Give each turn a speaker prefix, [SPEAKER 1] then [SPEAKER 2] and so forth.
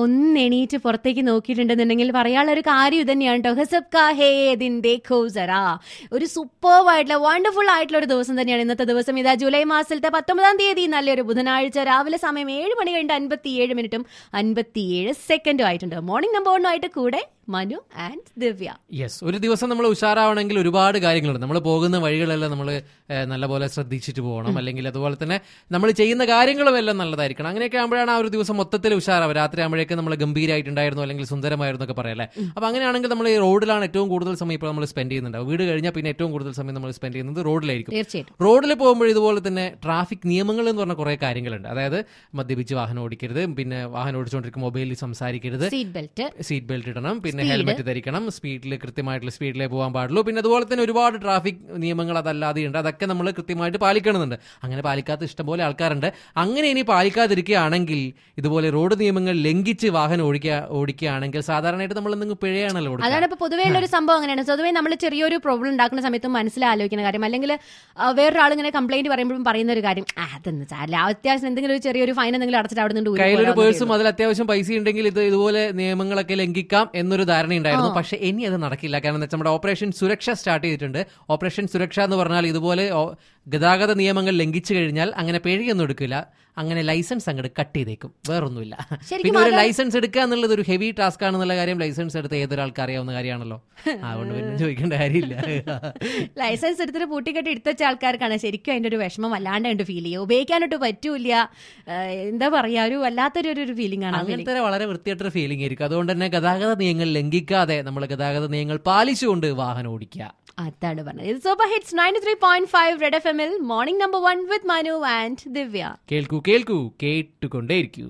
[SPEAKER 1] ഒന്ന് എണീറ്റ് പുറത്തേക്ക് നോക്കിയിട്ടുണ്ടെന്നുണ്ടെങ്കിൽ പറയാനുള്ള ഒരു കാര്യം ഇത് തന്നെയാണ് കേട്ടോ ഹസബ് കാ ഹേ ദിന്റെ ഖൗസറാ ഒരു സൂപ്പർവ് ആയിട്ടുള്ള വണ്ടർഫുൾ ആയിട്ടുള്ള ഒരു ദിവസം തന്നെയാണ് ഇന്നത്തെ ദിവസം ഇതാ ജൂലൈ മാസത്തിലത്തെ പത്തൊമ്പതാം തീയതി നല്ലൊരു ബുധനാഴ്ച രാവിലെ സമയം ഏഴ് മണി കഴിഞ്ഞിട്ട് അൻപത്തിയേഴ് മിനിറ്റും അൻപത്തിയേഴ് സെക്കൻഡും ആയിട്ടുണ്ട് മോർണിംഗ് നമ്പർ വണ്ണുമായിട്ട് കൂടെ മനു ആൻഡ് ദിവ്യ
[SPEAKER 2] യെസ് ഒരു ദിവസം നമ്മൾ ഉഷാറാവണമെങ്കിൽ ഒരുപാട് കാര്യങ്ങളുണ്ട് നമ്മൾ പോകുന്ന വഴികളെല്ലാം നമ്മൾ നല്ലപോലെ ശ്രദ്ധിച്ചിട്ട് പോകണം അല്ലെങ്കിൽ അതുപോലെ തന്നെ നമ്മൾ ചെയ്യുന്ന കാര്യങ്ങളും എല്ലാം നല്ലതായിരിക്കണം അങ്ങനെയൊക്കെ ആകുമ്പോഴാണ് ആ ഒരു ദിവസം മൊത്തത്തിൽ ഉഷാറാവുക രാത്രി ആകുമ്പോഴേക്ക് നമ്മൾ ഗംഭീരമായിട്ടുണ്ടായിരുന്നു അല്ലെങ്കിൽ സുന്ദരമായിരുന്നു എന്നൊക്കെ പറയല്ലേ അപ്പോൾ അങ്ങനെയാണെങ്കിൽ നമ്മൾ ഈ റോഡിലാണ് ഏറ്റവും കൂടുതൽ സമയം ഇപ്പോൾ നമ്മൾ സ്പെൻഡ് ചെയ്യുന്നുണ്ടാവും വീട് കഴിഞ്ഞാൽ പിന്നെ ഏറ്റവും കൂടുതൽ സമയം നമ്മൾ സ്പെൻഡ് ചെയ്യുന്നത് റോഡിലായിരിക്കും
[SPEAKER 1] തീർച്ചയായിട്ടും
[SPEAKER 2] റോഡിൽ പോകുമ്പോൾ ഇതുപോലെ തന്നെ ട്രാഫിക് നിയമങ്ങൾ എന്ന് പറഞ്ഞ കുറേ കാര്യങ്ങളുണ്ട് അതായത് മദ്യപിച്ച് വാഹനം ഓടിക്കരുത് പിന്നെ വാഹനം ഓടിച്ചുകൊണ്ടിരിക്കും മൊബൈലിൽ സംസാരിക്കരുത്
[SPEAKER 1] സീറ്റ് ബെൽറ്റ്
[SPEAKER 2] സീറ്റ് ബെൽറ്റ് ഇടണം പിന്നെ ഹെൽമെറ്റ് ധരിക്കണം സ്പീഡിൽ കൃത്യമായിട്ടുള്ള സ്പീഡിലേ പോകാൻ പാടുള്ളൂ പിന്നെ അതുപോലെ തന്നെ ഒരുപാട് ട്രാഫിക് നിയമങ്ങൾ അതല്ലാതെ ഉണ്ട് അതൊക്കെ നമ്മൾ കൃത്യമായിട്ട് പാലിക്കണമെന്നുണ്ട് അങ്ങനെ പാലിക്കാത്ത ഇഷ്ടംപോലെ ആൾക്കാരുണ്ട് അങ്ങനെ ഇനി പാലിക്കാതിരിക്കുകയാണെങ്കിൽ ഇതുപോലെ റോഡ് നിയമങ്ങൾ ലംഘിച്ച് വാഹനം ഓടിക്കുക ഓടിക്കുകയാണെങ്കിൽ സാധാരണയായിട്ട് നമ്മൾ എന്തെങ്കിലും പിഴയാണല്ലോ കൊടുക്കുക
[SPEAKER 1] അതാണ് ഇപ്പൊ പൊതുവേ ഉള്ള ഒരു സംഭവം അങ്ങനെയാണ് പൊതുവേ നമ്മൾ ചെറിയൊരു പ്രോബ്ലം ഉണ്ടാക്കുന്ന സമയത്ത് മനസ്സിലാലോചിക്കുന്ന കാര്യം അല്ലെങ്കിൽ വേറൊരാൾ ഇങ്ങനെ കംപ്ലൈന്റ് പറയുമ്പോഴും പറയുന്ന ഒരു കാര്യം "ആ, അതൊന്നും സാരില്ല അത്യാവശ്യം എന്തെങ്കിലും ഒരു ചെറിയൊരു ഫൈൻ എന്തെങ്കിലും അടച്ചിട്ട് അവിടെ നിന്ന് ഊരി
[SPEAKER 2] കയ്യിലൊരു
[SPEAKER 1] പോരാന്നേ
[SPEAKER 2] പേഴ്സും അതിൽ അത്യാവശ്യം പൈസ ഉണ്ടെങ്കിൽ ഇത് ഇതുപോലെ നിയമങ്ങളൊക്കെ ലംഘിക്കാം എന്നൊരു ധാരണയുണ്ടായിരുന്നു പക്ഷെ ഇനി അത് നടക്കില്ല കാരണം എന്താ വെച്ചാൽ നമ്മുടെ ഓപ്പറേഷൻ സുരക്ഷ സ്റ്റാർട്ട് ചെയ്തിട്ടുണ്ട് ഓപ്പറേഷൻ സുരക്ഷ എന്ന് പറഞ്ഞാൽ ഇതുപോലെ ഓ- ഗതാഗത നിയമങ്ങൾ ലംഘിച്ചു കഴിഞ്ഞാൽ അങ്ങനെ പിഴയൊന്നും എടുക്കില്ല അങ്ങനെ ലൈസൻസ് അങ്ങോട്ട് കട്ട് ചെയ്തേക്കും വേറൊന്നുമില്ല
[SPEAKER 1] ശരിക്കും
[SPEAKER 2] പിന്നെ ഒരു ലൈസൻസ് എടുക്കുക എന്നുള്ളത് ഒരു ഹെവി ടാസ്ക് ആണെന്നുള്ള കാര്യം ലൈസൻസ് എടുത്ത് ഏതൊരാൾക്ക് അറിയാവുന്ന കാര്യമാണല്ലോ അതുകൊണ്ട് പിന്നെ ചോദിക്കേണ്ട കാര്യമില്ല
[SPEAKER 1] ലൈസൻസ് എടുത്തിട്ട് പൂട്ടിക്കെട്ടി എടുത്തുവച്ച ആൾക്കാർക്കാണ് ശരിക്കും അതിന്റെ ഒരു വിഷമം വല്ലാണ്ട് ഉണ്ട് ഫീൽ ചെയ്യുക ഉപയോഗിക്കാനായിട്ട് പറ്റൂല ഏഹ്, എന്താ പറയാ ഒരു വല്ലാത്തൊരു ഒരു- ഒരു ഫീലിംഗ് ആണ് ആ feeling.
[SPEAKER 2] അങ്ങനത്തെ ഒരു വളരെ വൃത്തിയായിട്ടൊരു ഫീലിംഗ് ആയിരിക്കും അതുകൊണ്ട് തന്നെ ഗതാഗത നിയമങ്ങൾ ലംഘിക്കാതെ നമ്മൾ ഗതാഗത നിയമങ്ങൾ പാലിച്ചുകൊണ്ട് വാഹനം ഓടിക്കുക
[SPEAKER 1] അതാണ് പറഞ്ഞത് ഇത് super hits ninety three point five red F എമ്മിൽ morning number one with Manu and Divya
[SPEAKER 2] കേൾക്കൂ കേൾക്കൂ കേട്ടുകൊണ്ടേയിരിക്കൂ